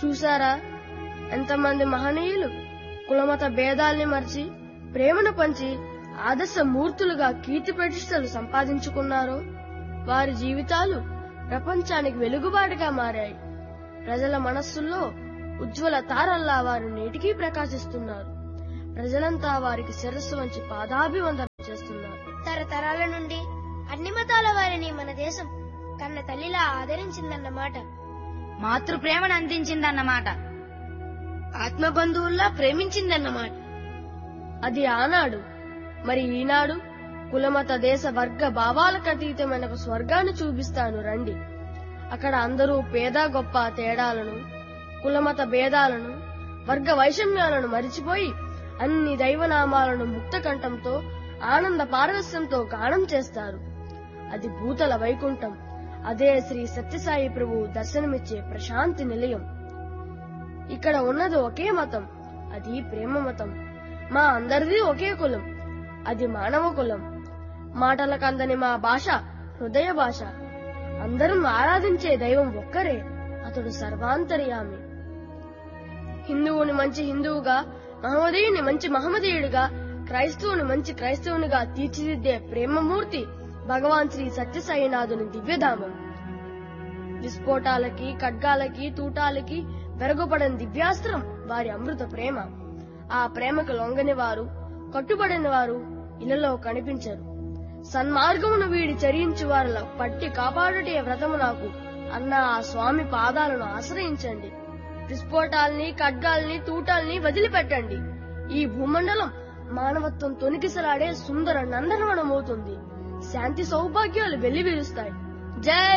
చూసారా ఎంతమంది మహనీయులు కులమత భేదాల్ని మరిచి ప్రేమను పంచి ఆదర్శ మూర్తులుగా కీర్తి ప్రతిష్టలు సంపాదించుకున్నారో వారి జీవితాలు ప్రపంచానికి వెలుగుబాటుగా మారాయి ప్రజల మనస్సుల్లో ఉజ్వల తారల్లా వారు నేటికీ ప్రకాశిస్తున్నారు ప్రజలంతా వారికి శిరస్సు వంచి పాదాభివందనం చేస్తున్నారు తరతరాల నుండి అన్ని మతాల వారిని మన దేశం కన్న తల్లిలా ఆదరించిందన్నమాట మాతృ ప్రేమను అందించిందన్నమాట ఆత్మ బంధువుల్లా ప్రేమించిందన్నమాట అది ఆనాడు మరి ఈనాడు కులమత దేశ వర్గ భావాలకు అతీతమైన ఒక స్వర్గాన్ని చూపిస్తాను రండి అక్కడ అందరూ పేద గొప్ప తేడాలను కులమత భేదాలను వర్గ వైషమ్యాలను మరిచిపోయి అన్ని దైవనామాలను ముక్త కంఠంతో ఆనంద పారవస్యంతో గానం చేస్తారు అది భూతల వైకుంఠం అదే శ్రీ సత్యసాయి ప్రభు దర్శనమిచ్చే ప్రశాంతి నిలయం ఇక్కడ ఉన్నది ఒకే మతం అది ప్రేమ మతం మా అందరిది ఒకే కులం అది మానవ కులం మాటలకు అందని మా భాష హృదయ భాష అందరం ఆరాధించే దైవం ఒక్కరే అతడు సర్వాంతర్యామి హిందువుని మంచి హిందువుగా మహమ్మదీయుని మంచి మహమ్మదీయుడిగా క్రైస్తవుని మంచి క్రైస్తవునిగా తీర్చిదిద్దే ప్రేమమూర్తి భగవాన్ శ్రీ సత్యసాయినాథుని దివ్యధామం విస్ఫోటాలకి ఖడ్గాలకి తూటాలకి వెరగబడని దివ్యాస్త్రం వారి అమృత ప్రేమ ఆ ప్రేమకు లొంగని వారు కట్టుబడిన వారు ఇలలో కనిపించరు సన్మార్గమును వీడి చరించు వారిలో పట్టి కాపాడుటే వ్రతము నాకు అన్న ఆ స్వామి పాదాలను ఆశ్రయించండి విస్ఫోటాల్ని ఖడ్గాల్ని తూటాల్ని వదిలిపెట్టండి ఈ భూమండలం మానవత్వం తొనికిసలాడే సుందర నందనవనమవుతుంది శాంతి సౌభాగ్యాలు వెల్లివిరుస్తాయి జై